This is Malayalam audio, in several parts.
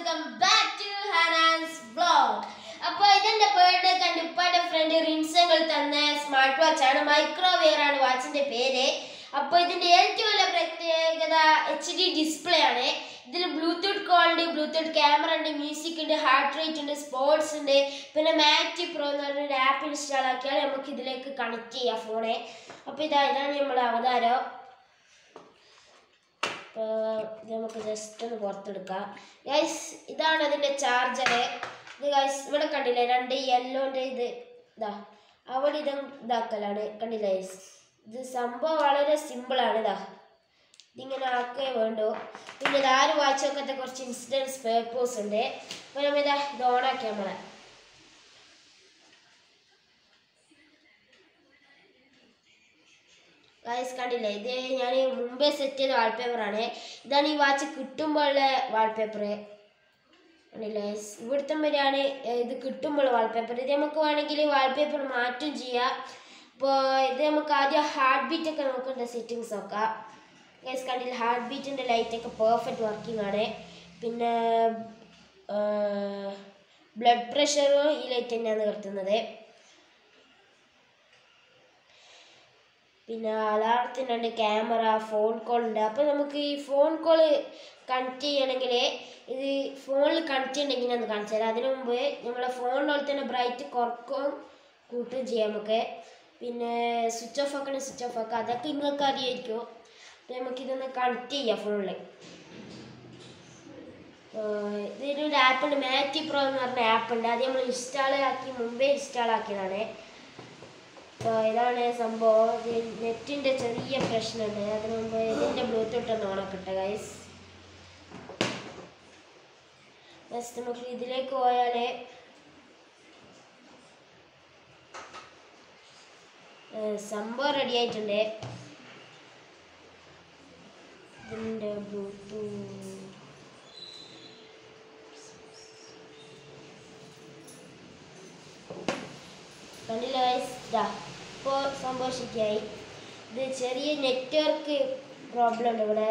Welcome back to Hanan's vlog അപ്പൊ ഇതെന്റെ ബർത്ത്ഡേ കണ്ട് ഉപ്പാന്റെ ഫ്രണ്ട് റിൻസങ്ങൾ തന്ന സ്മാർട്ട് വാച്ച് ആണ് മൈക്രോവെയർ ആണ് വാച്ചിന്റെ പേര് അപ്പൊ ഇതിന്റെ ഏറ്റവും വലിയ പ്രത്യേകത എച്ച് ഡി ഡിസ്പ്ലേ ആണ് ഇതിൽ ബ്ലൂടൂത്ത് കോൾ ഉണ്ട് ബ്ലൂടൂത്ത് ക്യാമറ ഉണ്ട് മ്യൂസിക് ഉണ്ട് ഹാർട്ട് റേറ്റ് ഉണ്ട് സ്പോർട്സ് ഉണ്ട് പിന്നെ മാറ്റി പ്രോ എന്ന് പറഞ്ഞൊരു ആപ്പ് ഇൻസ്റ്റാൾ ആക്കിയാൽ നമുക്ക് ഇതിലേക്ക് കണക്ട് ചെയ്യാം ഫോണെ അപ്പൊ ഇതാ ഇതാണ് നമ്മുടെ അവതാരം അപ്പോൾ ഇത് നമുക്ക് ജസ്റ്റ് ഒന്ന് പുറത്തെടുക്കാം ഗൈസ് ഇതാണ് അതിൻ്റെ ചാർജർ ഇത് ഗൈസ് ഇവിടെ കണ്ടില്ലേ രണ്ട് യെല്ലോൻ്റെ ഇത് ഇതാ അവിടെ ഇത് ഇതാക്കലാണ് കണ്ടില്ലേ ഗൈസ് ഇത് സംഭവം വളരെ സിമ്പിളാണ് ഇതാ ഇതിങ്ങനെ ആക്കേ വേണ്ടു പിന്നെ ഇത് ആര് വായിച്ചൊക്കത്തെ കുറച്ച് ഇൻസിഡൻസ് പേപ്പേഴ്സ് ഉണ്ട് അപ്പോൾ നമ്മൾ ഇതാ ഇത് ഓണാക്കി നമ്മളെ ഗൈസ് കണ്ടില്ലേ ഇത് ഞാൻ മുമ്പേ സെറ്റ് ചെയ്ത വാൾപേപ്പറാണ് ഇതാണ് ഈ വാച്ച് കിട്ടുമ്പോഴുള്ള വാൾപേപ്പർ കണ്ടില്ലേ guys? ഇവിടുത്തെ വരെയാണ് ഇത് കിട്ടുമ്പോൾ വാൾപേപ്പർ ഇത് നമുക്ക് വേണമെങ്കിൽ വാൾപേപ്പർ മാറ്റും ചെയ്യാം അപ്പോൾ ഇത് നമുക്ക് ആദ്യം ഹാർട്ട് ബീറ്റ് ഒക്കെ നോക്കേണ്ട സെറ്റിങ്സ് നോക്കാം ഗൈസ് കണ്ടില്ല ഹാർട്ട് ബീറ്റിൻ്റെ ലൈറ്റൊക്കെ പെർഫെക്റ്റ് വർക്കിംഗ് ആണ് പിന്നെ ബ്ലഡ് പ്രഷറും ഈ ലൈറ്റ് തന്നെയാണ് നിർത്തുന്നത് പിന്നെ അലാറത്തിനുണ്ട് ക്യാമറ ഫോൺ കോൾ ഉണ്ട് അപ്പോൾ നമുക്ക് ഈ ഫോൺ കോൾ കണക്ട് ചെയ്യണമെങ്കിൽ ഇത് ഫോണിൽ കണക്ട് ചെയ്യണമെങ്കിൽ ഞാൻ കാണിച്ചു തരാം അതിനു മുമ്പ് നമ്മളെ ഫോണിനോട് തന്നെ ബ്രൈറ്റ് കുറക്കുകയും കൂട്ടുകയും ചെയ്യാം നമുക്ക് പിന്നെ സ്വിച്ച് ഓഫ് ആക്കണേ സ്വിച്ച് ഓഫ് ആക്കുക അതൊക്കെ നിങ്ങൾക്ക് അറിയായിരിക്കും അപ്പോൾ നമുക്കിതൊന്ന് കണക്ട് ചെയ്യാം ഫോണിൽ ഇതിലൊരു ആപ്പ് ഉണ്ട് മാറ്റി പ്രോ എന്ന് പറഞ്ഞ ആപ്പ് ഉണ്ട് അത് നമ്മൾ ഇൻസ്റ്റാൾ ആക്കി മുമ്പേ ഇൻസ്റ്റാൾ ആക്കിയതാണ് അപ്പോൾ ഇതാണ് സംഭവം നെറ്റിൻ്റെ ചെറിയ പ്രശ്നമുണ്ട് അതിന് മുമ്പ് ഇതിൻ്റെ ബ്ലൂടൂത്ത് ഒന്ന് ഓണക്കിട്ടെ ഗൈസ് ജസ്റ്റ് നമുക്ക് ഇതിലേക്ക് പോയാൽ സംഭവം റെഡി ആയിട്ടുണ്ട് ഇതിൻ്റെ ബ്ലൂടൂത്ത് കണ്ടില്ല guys? ദാ ഇപ്പോൾ സംഭവം ശരിയായി ഇത് ചെറിയ നെറ്റ്വർക്ക് പ്രോബ്ലം ഉണ്ട് ഇവിടെ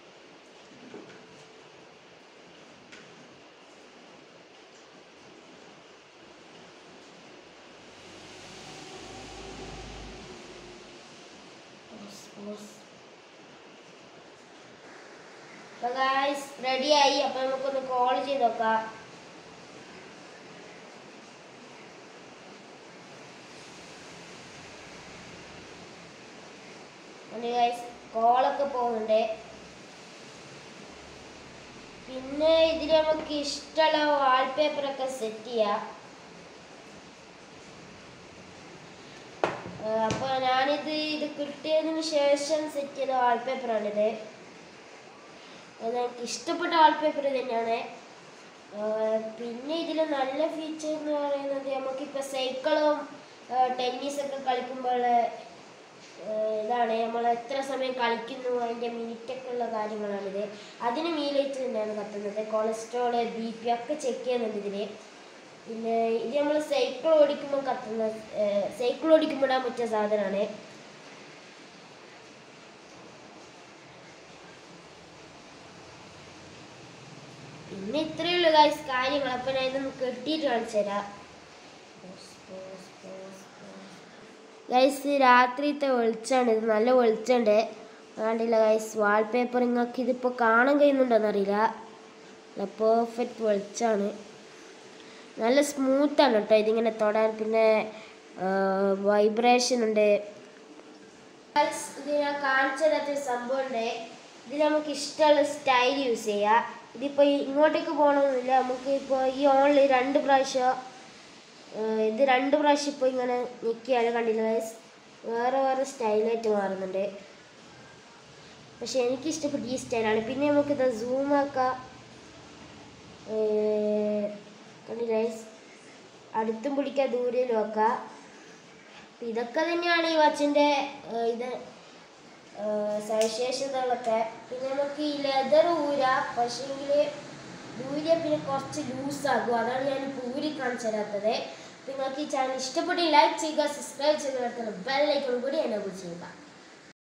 അപ്പോൾ ഗായ്സ് റെഡിയായി അപ്പോൾ നമുക്കൊന്ന് കോൾ ചെയ്ത് നോക്കാം അതുകൊണ്ട് ഗൈസ് കോളൊക്കെ പോകുന്നുണ്ട് പിന്നെ ഇതിൽ നമുക്ക് ഇഷ്ടമുള്ള വാൾപേപ്പറൊക്കെ സെറ്റ് ചെയ്യാം അപ്പോൾ ഞാനിത് ഇത് കിട്ടിയതിന് ശേഷം സെറ്റ് ചെയ്ത വാൾപേപ്പറാണിത് അത് എനിക്ക് ഇഷ്ടപ്പെട്ട വാൾപേപ്പർ തന്നെയാണ് പിന്നെ ഇതിൽ നല്ല ഫീച്ചർ എന്ന് പറയുന്നത് നമുക്കിപ്പോൾ സൈക്കിളും ടെന്നീസൊക്കെ കളിക്കുമ്പോൾ ഇതാണ് നമ്മൾ എത്ര സമയം കളിക്കുന്നു അതിൻ്റെ മിനിറ്റൊക്കെ ഉള്ള കാര്യങ്ങളാണിത് അതിന് മീലൈറ്റ് തന്നെയാണ് കത്തുന്നത് കൊളസ്ട്രോള് ബി പി ഒക്കെ ചെക്ക് ചെയ്യുന്നുണ്ട് ഇതിൽ പിന്നെ ഇത് നമ്മൾ സൈക്കിൾ ഓടിക്കുമ്പോൾ കത്തുന്ന സൈക്കിൾ ഓടിക്കുമ്പോൾ ഇടാൻ പറ്റിയ സാധനമാണ് പിന്നെ ഇത്രയേ ഉള്ളൂ ഗൈസ് കാര്യങ്ങൾ അപ്പം ഞാൻ ഇതൊന്ന് കെട്ടിയിട്ട് കാണിച്ചു തരാം ഗൈസ് രാത്രിത്തെ വെളിച്ചമാണ് ഇത് നല്ല വെളിച്ചമുണ്ട് കണ്ടില്ല ഗൈസ് വാൾപേപ്പർ നിങ്ങൾക്ക് ഇതിപ്പോൾ കാണാൻ കഴിയുന്നുണ്ടോയെന്നറിയില്ല നല്ല പെർഫെക്റ്റ് വെളിച്ചമാണ് നല്ല സ്മൂത്താണ് കേട്ടോ ഇതിങ്ങനെ തൊടാൻ പിന്നെ വൈബ്രേഷൻ ഉണ്ട് ഇത് ഞാൻ കാണിച്ചു തരാത്തൊരു സംഭവമുണ്ട് ഇതിൽ നമുക്ക് ഇഷ്ടമുള്ള സ്റ്റൈൽ യൂസ് ചെയ്യാം ഇതിപ്പോൾ ഇങ്ങോട്ടേക്ക് പോകണമെന്നില്ല നമുക്ക് ഇപ്പോൾ ഈ ഓണിൽ രണ്ട് പ്രാവശ്യം ഇത് രണ്ട് പ്രാവശ്യം ഇപ്പോൾ ഇങ്ങനെ ഞെക്കിയാൽ കണ്ടില്ല ഗൈസ് വേറെ വേറെ സ്റ്റൈലായിട്ട് മാറുന്നുണ്ട് പക്ഷെ എനിക്ക് ഇഷ്ടപ്പെട്ട ഈ സ്റ്റൈലാണ് പിന്നെ നമുക്കിത് സൂം ആക്കാം കണ്ടില്ല ഗൈസ് അടുത്തും പിടിക്കാൻ ദൂരയിലും വെക്കാം ഇതൊക്കെ തന്നെയാണ് ഈ വാച്ചിൻ്റെ ഇത് സവിശേഷതകളൊക്കെ പിന്നെ നമുക്ക് ഈ ലെതർ ഊര പക്ഷേങ്കിൽ ഊരിയ പിന്നെ കുറച്ച് ലൂസാകും അതാണ് ഞാൻ ഊരി കാണിച്ചു തരാത്തത് നിങ്ങൾക്ക് ഈ ചാനൽ ഇഷ്ടപ്പെട്ട് ലൈക്ക് ചെയ്യുക സബ്സ്ക്രൈബ് ചെയ്യുക ബെല്ലൈക്കൺ കൂടി എന്നെ ചെയ്യുക